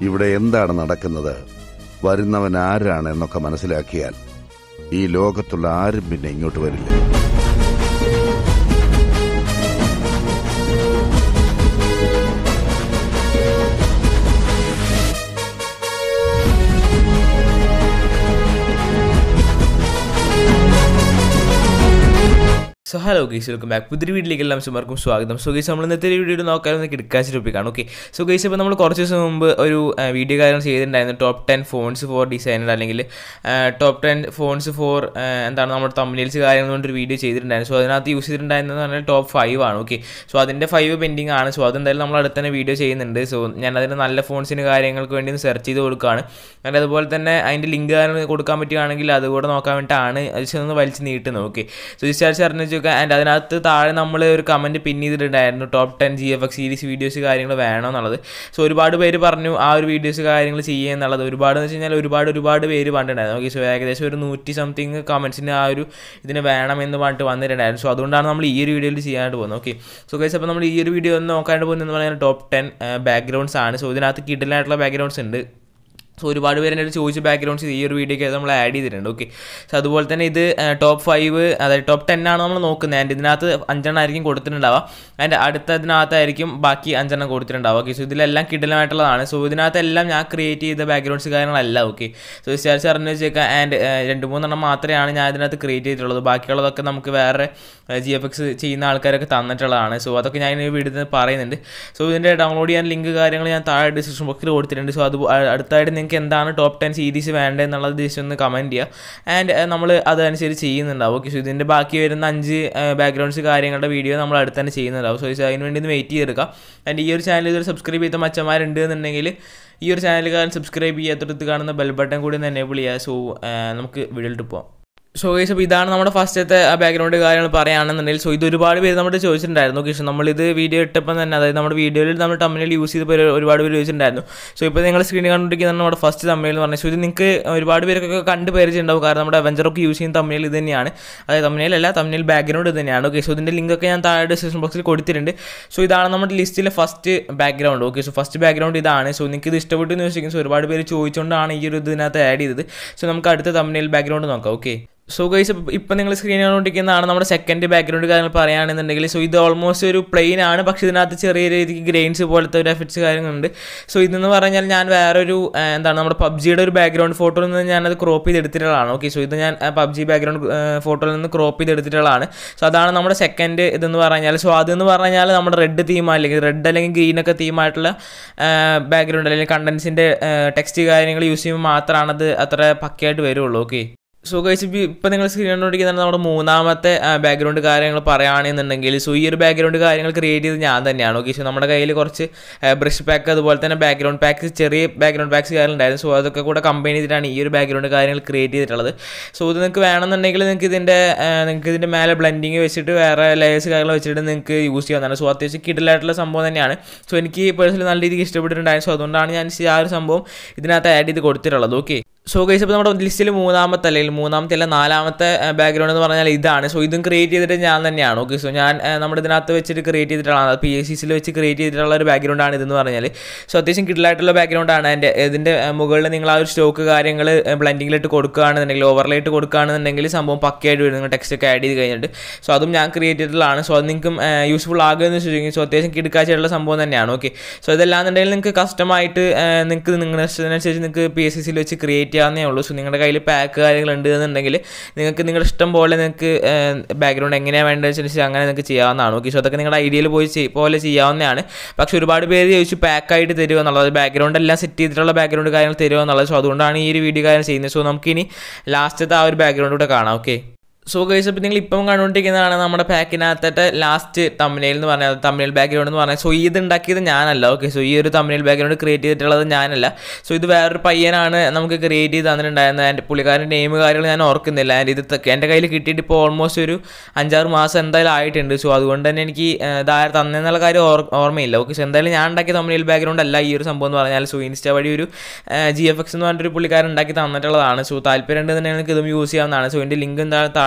ഇവിടെ എന്താണ് നടക്കുന്നത് വരുന്നവൻ ആരാണ് എന്നൊക്കെ മനസ്സിലാക്കിയാൽ ഈ ലോകത്തുള്ള ആരും പിന്നെ ഇങ്ങോട്ട് വരില്ല so hello guys welcome back പുതിയ വീട്ടിലേക്ക് എല്ലാം സുമാർക്കും സ്വാഗതം സോ ഗൈസ് നമ്മൾ ഇന്നത്തെ വീഡിയോ നോക്കാൻ ഒന്ന് കിടക്കാശ് ടോപ്പിക്കാണ് ഓക്കെ സോ ഗൈസ് ഇപ്പോൾ നമ്മൾ കുറച്ച് ദിവസം മുമ്പ് ഒരു ആ, വീഡിയോ കാര്യങ്ങൾ ചെയ്തിട്ടുണ്ടായിരുന്നു top ten phones for designer അല്ലെങ്കിൽ ടോപ്പ് ടെൻ ഫോൺസ് ഫോർ എന്താണ് നമ്മുടെ തമ്മിൽസ് കാര്യങ്ങൾ കൊണ്ടൊരു വീഡിയോ ചെയ്തിട്ടുണ്ടായിരുന്നു സോ അതിനകത്ത് യൂസ് ചെയ്തിട്ടുണ്ടായിരുന്നത് പറഞ്ഞാൽ ടോപ്പ് ഫൈവ് ആണ് ഓക്കെ സോ അതിൻ്റെ ഫൈവ് പെൻഡിങ് ആണ് സോ അതെന്തായാലും നമ്മൾ അടുത്ത് തന്നെ വീഡിയോ ചെയ്യുന്നുണ്ട് സോ ഞാൻ അതിന് നല്ല ഫോൺസിന് കാര്യങ്ങൾക്ക് വേണ്ടി ഒന്ന് സെർച്ച് ചെയ്ത് കൊടുക്കുകയാണ് അങ്ങനെ അതുപോലെ തന്നെ അതിൻ്റെ ലിങ്ക് കാര്യങ്ങൾ കൊടുക്കാൻ പറ്റുകയാണെങ്കിൽ അതുകൂടെ നോക്കാൻ വേണ്ടിയിട്ടാണ് ജസ്റ്റ് ഒന്ന് വലിച്ച് നീട്ടുന്നത് ഓക്കെ സോ ഡിസ്ചാർജ് അറിഞ്ഞു വെച്ചാൽ ആൻഡ് അതിനകത്ത് താഴെ നമ്മൾ ഒരു കമൻറ്റ് പിൻ ചെയ്തിട്ടുണ്ടായിരുന്നു top ten G F X series videos കാര്യങ്ങൾ വേണം എന്നുള്ളത് സോ ഒരുപാട് പേര് പറഞ്ഞു ആ ഒരു വീഡിയോസ് കാര്യങ്ങൾ ചെയ്യുക എന്നുള്ളത് ഒരുപാട് എന്ന് വെച്ച് കഴിഞ്ഞാൽ ഒരുപാട് ഒരുപാട് പേര് പറഞ്ഞിട്ടുണ്ടായിരുന്നു ഓക്കെ സോ ഏകദേശം ഒരു നൂറ്റി സംതിങ് കമൻസിന് ആ ഒരു ഇതിന് വേണമെന്ന് പറഞ്ഞിട്ട് വന്നിട്ടുണ്ടായിരുന്നു സോ അതുകൊണ്ടാണ് നമ്മൾ ഈ ഒരു വീഡിയോയിൽ ചെയ്യാനായിട്ട് പോകുന്നത് ഓക്കെ സോ ഗൈസ് അപ്പോൾ നമ്മൾ ഈ ഒരു വീഡിയോ ഒന്ന് നോക്കാനായിട്ട് പോകുന്നത് പറഞ്ഞാൽ ടോപ്പ് ടെൻ ബാക്ക്ഗ്രൗണ്ട്സ് ആണ് സോ ഇതിനകത്ത് കിഡിലായിട്ടുള്ള ബാക്ക്ഗ്രൗണ്ട്സ് ഉണ്ട് സോ ഒരുപാട് പേര് എൻ്റെ ചോദിച്ച ബാക്ക്ഗ്രൗണ്ട്സ് ഈ ഒരു വീഡിയോക്ക് നമ്മൾ ആഡ് ചെയ്തിട്ടുണ്ട് ഓക്കെ സോ അതുപോലെ തന്നെ ഇത് ടോപ്പ് ഫൈവ് അതായത് ടോപ്പ് ടെൻ ആണ് നമ്മൾ നോക്കുന്നത് ആൻഡ് ഇതിനകത്ത് അഞ്ചെണ്ണം ആയിരിക്കും കൊടുത്തിട്ടുണ്ടാവുക ആൻഡ് അടുത്തതിനകത്തായിരിക്കും ബാക്കി അഞ്ചെണ്ണം കൊടുത്തിട്ടുണ്ടാവുക ഓക്കെ സോ ഇതിലെല്ലാം കിടലമായിട്ടുള്ളതാണ് സോ ഇതിനകത്ത് എല്ലാം ഞാൻ ക്രിയേറ്റ് ചെയ്ത ബാക്ക്ഗ്രൗണ്ട്സ് കാര്യങ്ങളല്ല ഓക്കെ സോ വിചാരിച്ച് അറിഞ്ഞു വെച്ചേക്കാം ആൻഡ് രണ്ട് മൂന്നെണ്ണം മാത്രമാണ് ഞാൻ ഇതിനകത്ത് ക്രിയേറ്റ് ചെയ്തിട്ടുള്ളത് ബാക്കിയുള്ളതൊക്കെ നമുക്ക് വേറെ ജി എഫ് എക്സ് ചെയ്യുന്ന ആൾക്കാരൊക്കെ തന്നിട്ടുള്ളതാണ് സോ അതൊക്കെ ഞാൻ ഈ വീഡിയോയിൽ പറയുന്നുണ്ട് സോ ഇതിൻ്റെ ഡൗൺലോഡ് ചെയ്യാൻ ലിങ്ക് കാര്യങ്ങൾ ഞാൻ താഴെ ഡിസ്ക്രിപ്ഷൻ ബോക്സിൽ കൊടുത്തിട്ടുണ്ട് സോ അത് അടുത്തായിട്ട് നിങ്ങൾക്ക് എന്താണ് ടോപ്പ് ടെൻ സീരീസ് വേണ്ടത് എന്നുള്ളത് ജസ്റ്റ് ഒന്ന് കമൻറ്റ് ചെയ്യുക ആൻഡ് നമ്മൾ അതനുസരിച്ച് ചെയ്യുന്നുണ്ടാവും ഓക്കെ സോ ഇതിൻ്റെ ബാക്കി വരുന്ന അഞ്ച് ബാക്ക്ഗ്രൗണ്ട്സ് കാര്യങ്ങളുടെ വീഡിയോ നമ്മൾ അടുത്ത് തന്നെ ചെയ്യുന്നുണ്ടാവും സോ അതിന് വേണ്ടി ഒന്ന് വെയിറ്റ് ചെയ്തെടുക്കാം ആൻഡ് ഈ ഒരു ചാനൽ ഇതൊരു സബ്സ്ക്രൈബ് ചെയ്ത മച്ചന്മാരുണ്ട് എന്നുണ്ടെങ്കിൽ ഈ ഒരു ചാനലുകാരൻ സബ്സ്ക്രൈബ് ചെയ്യാത്തടത്ത് കാണുന്ന ബെൽ ബട്ടൺ കൂടി ഒന്ന് എനേബിൾ ചെയ്യുക സോ നമുക്ക് വീഡിയോയിലിട്ട് പോകാം സോ ഗൈസ് അപ്പോൾ ഇതാണ് നമ്മുടെ ഫസ്റ്റത്തെ ബാക്ക്ഗ്രൗണ്ട് കാര്യങ്ങൾ പറയുകയാണെന്നുണ്ടെങ്കിൽ സോ ഇത് ഒരുപാട് പേര് നമ്മുടെ ചോദിച്ചിട്ടുണ്ടായിരുന്നു പക്ഷേ നമ്മളിത് വീഡിയോ ഇട്ടപ്പം തന്നെ അതായത് നമ്മുടെ വീഡിയോയിൽ നമ്മൾ തമ്മിൽ യൂസ് ചെയ്ത പേര് ഒരുപാട് പേര് ചോദിച്ചിട്ടുണ്ടായിരുന്നു സോ ഇപ്പോൾ നിങ്ങൾ സ്ക്രീനിൽ കണ്ടുപിടിക്കുന്ന നമ്മുടെ ഫസ്റ്റ് തമ്മിൽ എന്ന് പറഞ്ഞാൽ സോ ഇത് നിങ്ങൾക്ക് ഒരുപാട് പേരൊക്കെ കണ്ട് പരിചയമുണ്ടാവും കാരണം നമ്മുടെ അവഞ്ചറൊക്കെ യൂസ് ചെയ്യുന്ന തമ്മിൽ ഇത് തന്നെയാണ് അതായത് തമ്മിലല്ല തമ്മിൽ ബാക്ക്ഗ്രൗണ്ട് ഇത് തന്നെയാണ് ഓക്കെ സോ ഇതിൻ്റെ ലിങ്കൊക്കെ ഞാൻ താഴെ ഡിസ്ക്രിപ്ഷൻ ബോക്സിൽ കൊടുത്തിട്ടുണ്ട് സോ ഇതാണ് നമ്മുടെ ലിസ്റ്റിലെ first background okay so first background ഇതാണ് സോ നിങ്ങൾക്ക് ഇത് ഇഷ്ടപ്പെട്ടു എന്ന് ചോദിക്കും സോ ഒരുപാട് പേര് ചോദിച്ചുകൊണ്ടാണ് ഈ ഒരു ഇതിനകത്ത് ആഡ് ചെയ്തത് സോ നമുക്ക് അടുത്ത തമ്മിൽ ബാക്ക്ഗ്രൗണ്ട് നോക്കാം ഓക്കെ സോ ഗൈസ് ഇപ്പം നിങ്ങൾ സ്ക്രീനിൽ കണ്ടുകൊണ്ടിരിക്കുന്നതാണ് നമ്മുടെ സെക്കൻഡ് ബാക്ക്ഗ്രൗണ്ട് കാര്യങ്ങൾ പറയുകയാണെന്നുണ്ടെങ്കിൽ സോ ഇത് ഓൾമോസ്റ്റ് ഒരു പ്ലെയിൻ ആണ് പക്ഷേ ഇതിനകത്ത് ചെറിയ രീതിക്ക് ഗ്രെയിൻസ് പോലത്തെ ഒരു എഫക്ട്സ് കാര്യങ്ങളുണ്ട് സോ ഇതെന്ന് പറഞ്ഞാൽ ഞാൻ വേറൊരു ആ, എന്താണ് നമ്മുടെ പബ്ജിയുടെ ഒരു ബാക്ക്ഗ്രൗണ്ട് ഫോട്ടോയിൽ നിന്ന് ഞാനത് ക്രോപ്പ് ചെയ്ത് എടുത്തിട്ടുള്ളതാണ് ഓക്കെ സോ ഇത് ഞാൻ പബ്ജി ബാക്ക്ഗ്രൗണ്ട് ഫോട്ടോയിൽ നിന്ന് ക്രോപ്പ് ചെയ്ത് എടുത്തിട്ടുള്ളതാണ് സോ അതാണ് നമ്മുടെ സെക്കൻഡ് ഇതെന്ന് പറഞ്ഞാൽ സോ അതെന്ന് പറഞ്ഞാൽ നമ്മുടെ റെഡ് തീം അല്ലെങ്കിൽ റെഡ് അല്ലെങ്കിൽ ഗ്രീൻ ഒക്കെ തീമായിട്ടുള്ള ബാക്ക്ഗ്രൗണ്ട് അല്ലെങ്കിൽ കണ്ടൻസിൻ്റെ ടെക്സ്റ്റ് കാര്യങ്ങൾ യൂസ് ചെയ്യുമ്പോൾ മാത്രമാണ് അത് അത്ര പക്കയായിട്ട് വരുള്ളൂ ഓക്കെ സോ ഗൈസ് ഇപ്പം നിങ്ങൾ സ്ക്രീൻ കണ്ടുപിടിക്കുന്നത് നമ്മുടെ മൂന്നാമത്തെ ബാക്ക്ഗ്രൗണ്ട് കാര്യങ്ങൾ പറയുകയാണെന്നുണ്ടെങ്കിൽ സോ ഈ ഒരു ബാക്ക്ഗ്രൗണ്ട് കാര്യങ്ങൾ ക്രിയേറ്റ് ചെയ്ത് ഞാൻ തന്നെയാണ് ഓക്കെ സോ നമ്മുടെ കയ്യിൽ കുറച്ച് ബ്രഷ് പാക്ക് അതുപോലെ തന്നെ ബാക്ക്ഗ്രൗണ്ട് പാക്ക് ചെറിയ ബാക്ക്ഗ്രൗണ്ട് പാക്സ് കാര്യങ്ങളുണ്ടായിരുന്നു സോ അതൊക്കെ കൂടെ കമ്പൈൻ ചെയ്തിട്ടാണ് ഈ ഒരു ബാക്ക്ഗ്രൗണ്ട് കാര്യങ്ങൾ ക്രിയേറ്റ് ചെയ്തിട്ടുള്ളത് സോ ഇത് നിങ്ങൾക്ക് വേണമെന്നുണ്ടെങ്കിൽ നിങ്ങൾക്ക് ഇതിൻ്റെ നിങ്ങൾക്ക് ഇതിൻ്റെ മേലെ ബ്ലെൻഡിങ് വെച്ചിട്ട് വേറെ ലെയേഴ്സ് കാര്യങ്ങൾ വെച്ചിട്ട് നിങ്ങൾക്ക് യൂസ് ചെയ്യാവുന്നതാണ് സോ അത്യാവശ്യം കിടലായിട്ടുള്ള സംഭവം തന്നെയാണ് സോ എനിക്ക് പേഴ്സണലി നല്ല രീതിക്ക് ഇഷ്ടപ്പെട്ടിട്ടുണ്ടായിരുന്നു സോ അതുകൊണ്ടാണ് ഞാൻ ആ ഒരു സംഭവം ഇതിനകത്ത് ആഡ് ചെയ്ത് കൊടുത്തിട്ടുള്ളത് ഓക്കെ സോ ഗൈസ് ഇപ്പോൾ നമ്മുടെ ലിസ്റ്റിൽ മൂന്നാമത്തെ അല്ലെങ്കിൽ മൂന്നാമത്തെ അല്ല നാലാമത്തെ ബാക്ക്ഗ്രൗണ്ട് എന്ന് പറഞ്ഞാൽ ഇതാണ് സോ ഇതും ക്രിയേറ്റ് ചെയ്തിട്ട് ഞാൻ തന്നെയാണ് ഓക്കെ സോ ഞാൻ ആ, നമ്മുടെ ഇതിനകത്ത് വെച്ചിട്ട് ക്രിയേറ്റ് ചെയ്തിട്ടുള്ളതാണ് പി എസ് സിസിൽ വെച്ച് ക്രിയേറ്റ് ചെയ്തിട്ടുള്ള ഒരു ബാക്ക്ഗ്രൗണ്ടാണ് ഇതെന്ന് പറഞ്ഞാൽ സോ അത്യാവശ്യം കിഡിലായിട്ടുള്ള ബാക്ക്ഗ്രൗണ്ടാണ് എൻ്റെ ഇതിൻ്റെ ആ, മുകളിൽ നിങ്ങൾ ആ ഒരു സ്റ്റോക്ക് കാര്യങ്ങൾ ബ്ലെൻഡിങ്ങിലിട്ട് കൊടുക്കുകയാണെന്നുണ്ടെങ്കിൽ ഓവർലൈറ്റ് കൊടുക്കുകയാണെന്നുണ്ടെങ്കിൽ സംഭവം പക്കയായിട്ട് വരും നിങ്ങൾ ടെക്സ്റ്റ് ഒക്കെ ആഡ് ചെയ്ത് കഴിഞ്ഞിട്ട് സോ അതും ഞാൻ ക്രിയേറ്റ് ചെയ്തിട്ടുള്ളതാണ് സോ അത് നിങ്ങൾക്കും യൂസ്ഫുൾ ആകുമെന്ന് ചോദിക്കും സോ അത്യാവശ്യം കിടക്കാച്ചായിട്ടുള്ള സംഭവം തന്നെയാണ് ഓക്കെ സോ ഇതെല്ലാന്നുണ്ടെങ്കിൽ നിങ്ങൾക്ക് കസ്റ്റമായിട്ട് നിങ്ങൾക്ക് നിങ്ങളുടെ ഇഷ്ടത്തിനനുസരിച്ച് നിങ്ങൾക്ക് പി എസ് സിയിൽ വെച്ച് ക്രിയേറ്റ് ചെയ്യാവുന്നേ ഉള്ളൂ സോ നിങ്ങളുടെ കയ്യിൽ പാക്ക് കാര്യങ്ങളുണ്ട് എന്നുണ്ടെങ്കിൽ നിങ്ങൾക്ക് നിങ്ങളുടെ ഇഷ്ടം പോലെ നിങ്ങൾക്ക് ബാക്ക്ഗ്രൗണ്ട് എങ്ങനെയാണ് വേണ്ടതെന്ന് അങ്ങനെ നിങ്ങൾക്ക് ചെയ്യാവുന്നതാണ് ഓക്കെ സോ അതൊക്കെ നിങ്ങളുടെ ഐഡിയയിൽ പോയി ചെയ്- പോലെ ചെയ്യാവുന്നതാണ് പക്ഷേ ഒരുപാട് പേര് ചോദിച്ചു പാക്കായിട്ട് തരുമോ എന്നുള്ളത് ബാക്ക്ഗ്രൗണ്ട് എല്ലാം സെറ്റ് ചെയ്തിട്ടുള്ള ബാക്ക്ഗ്രൗണ്ട് കാര്യങ്ങൾ തരുമോ എന്നുള്ളത് സോ അതുകൊണ്ടാണ് ഈ ഒരു വീഡിയോ കാര്യം ചെയ്യുന്നത് സോ നമുക്കിനി ലാസ്റ്റത്തെ ആ ഒരു ബാക്ക്ഗ്രൗണ്ട് കൂടെ കാണാം ഓക്കെ സോ ഗൈസ് അപ്പോൾ നിങ്ങൾ ഇപ്പം കണ്ടുകൊണ്ടിരിക്കുന്നതാണ് നമ്മുടെ പാക്കിനകത്തെ ലാസ്റ്റ് തമിഴിൽ എന്ന് പറഞ്ഞാൽ തമിഴ് ബാക്ക്ഗ്രൗണ്ട് എന്ന് പറഞ്ഞാൽ സോ ഇത് ഉണ്ടാക്കിയത് ഞാനല്ല ഓക്കെ സോ ഈ ഒരു തമിഴ് ബാക്ക്ഗ്രൗണ്ട് ക്രിയേറ്റ് ചെയ്തിട്ടുള്ളത് ഞാനല്ല സോ ഇത് വേറൊരു പയ്യനാണ് നമുക്ക് ക്രിയേറ്റ് ചെയ്ത് തന്നിട്ടുണ്ടായിരുന്നത് എൻ്റെ പുള്ളിക്കാരൻ്റെ നെയിം കാര്യങ്ങൾ ഞാൻ ഓർക്കുന്നില്ല ആൻഡ് ഇത് ത- എൻ്റെ കയ്യിൽ കിട്ടിയിട്ട് ഇപ്പോൾ ഓൾമോസ്റ്റ് ഒരു അഞ്ചാറ് മാസം എന്തായാലും ആയിട്ടുണ്ട് സോ അതുകൊണ്ട് തന്നെ എനിക്ക് ഇതായ തന്നെന്നുള്ള കാര്യം ഓർ ഓർമ്മയില്ല ഓക്കെ സോ എന്തായാലും ഞാൻ ഉണ്ടാക്കിയ തമിഴിൽ ബാക്ക്ഗ്രൗണ്ട് അല്ല ഈ ഒരു സംഭവം എന്ന് പറഞ്ഞാൽ സോ ഇൻസ്റ്റ വഴി ഒരു ജി എഫ് എക്സ് എന്ന് പറഞ്ഞിട്ടൊരു പുള്ളിക്കാരൻ ഉണ്ടാക്കി തന്നിട്ടുള്ളതാണ് സോ താല്പര്യം ഉണ്ടെന്നുണ്ടെങ്കിൽ നിങ്ങൾക്ക് ഇതും യൂസ് ചെയ്യാവുന്നതാണ് സോ ഇതിൻ്റെ ലിങ്ക് താഴെ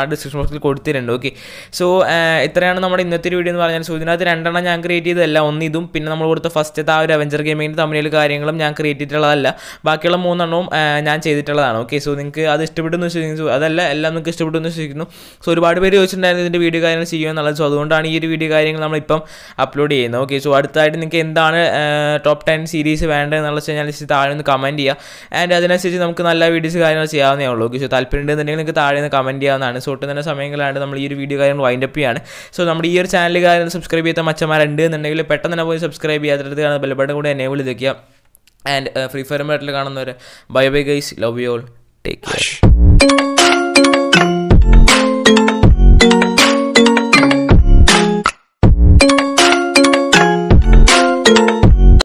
ഡിസ്ക്രിപ്ഷൻ ബോക്സിൽ കൊടുത്തിട്ടുണ്ട് ഓക്കെ സോ ഇത്രയാണ് നമ്മുടെ ഇന്നത്തെ ഒരു വീഡിയോ എന്ന് പറഞ്ഞാൽ സോ ഇതിനകത്ത് രണ്ടെണ്ണം ഞാൻ ക്രിയേറ്റ് ചെയ്തതല്ല ഒന്ന് ഇതും പിന്നെ നമ്മൾ കൊടുത്ത ഫസ്റ്റത്തെ ആ ഒരു അവഞ്ചർ ഗെയിമിൻ്റെ തമ്മിലുള്ള കാര്യങ്ങളും ഞാൻ ക്രിയേറ്റ് ചെയ്തിട്ടുള്ളതല്ല ബാക്കിയുള്ള മൂന്നെണ്ണവും ആ, ഞാൻ ചെയ്തിട്ടുള്ളതാണ് ഓക്കെ സോ നിങ്ങൾക്ക് അത് ഇഷ്ടപ്പെട്ടെന്ന് വിശ്വസിക്കുന്നു So, അതല്ല എല്ലാം നിങ്ങൾക്ക് ഇഷ്ടപ്പെട്ടെന്ന് വിശ്വസിക്കുന്നു സോ ഒരുപാട് പേര് ചോദിച്ചിട്ടുണ്ടായിരുന്നു ഇതിൻ്റെ വീഡിയോ കാര്യങ്ങൾ ചെയ്യുമെന്നുള്ളത് സോ അതുകൊണ്ടാണ് ഈ ഒരു വീഡിയോ കാര്യങ്ങൾ നമ്മളിപ്പം അപ്ലോഡ് ചെയ്യുന്നത് ഓക്കെ സോ അടുത്തായിട്ട് നിങ്ങൾക്ക് എന്താണ് ടോപ്പ് ടെൻ സീരീസ് വേണ്ടതെന്നുള്ള വെച്ച് കഴിഞ്ഞാൽ ജസ്റ്റ് താഴെ ഒന്ന് കമൻറ്റ് ചെയ്യുക ആൻഡ് അതിനനുസരിച്ച് നമുക്ക് നല്ല വീഡിയോസ് കാര്യങ്ങൾ ചെയ്യാവുന്നേ ഉള്ളൂ ഓക്കെ സോ താല്പര്യം ഉണ്ടെന്നുണ്ടെങ്കിൽ നിങ്ങൾക്ക് താഴെ നിന്ന് കമൻറ്റ് ചെയ്യാവുന്നതാണ് സോ ഒട്ടും തന്നെ സമയങ്ങളാണ് നമ്മൾ ഈ ഒരു വീഡിയോ കാര്യങ്ങൾ വൈൻഡ് അപ്പ് ചെയ്യാണ് സോ നമ്മുടെ ഈ ഒരു ചാനൽ കാര്യം സബ്സ്ക്രൈബ് ചെയ്ത മച്ചന്മാരുണ്ട് എന്നുണ്ടെങ്കിൽ പെട്ടെന്ന് തന്നെ പോയി സബ്സ്ക്രൈബ് ചെയ്യാത്തടുത്ത് കാണുന്ന ബെൽബട്ടൺ കൂടി എനേബിൾ ചെയ്ത് വെക്കുക ആൻഡ് ഫ്രീ ഫയർ ബാറ്റിൽ കാണുന്നവർ bye bye guys love you all take care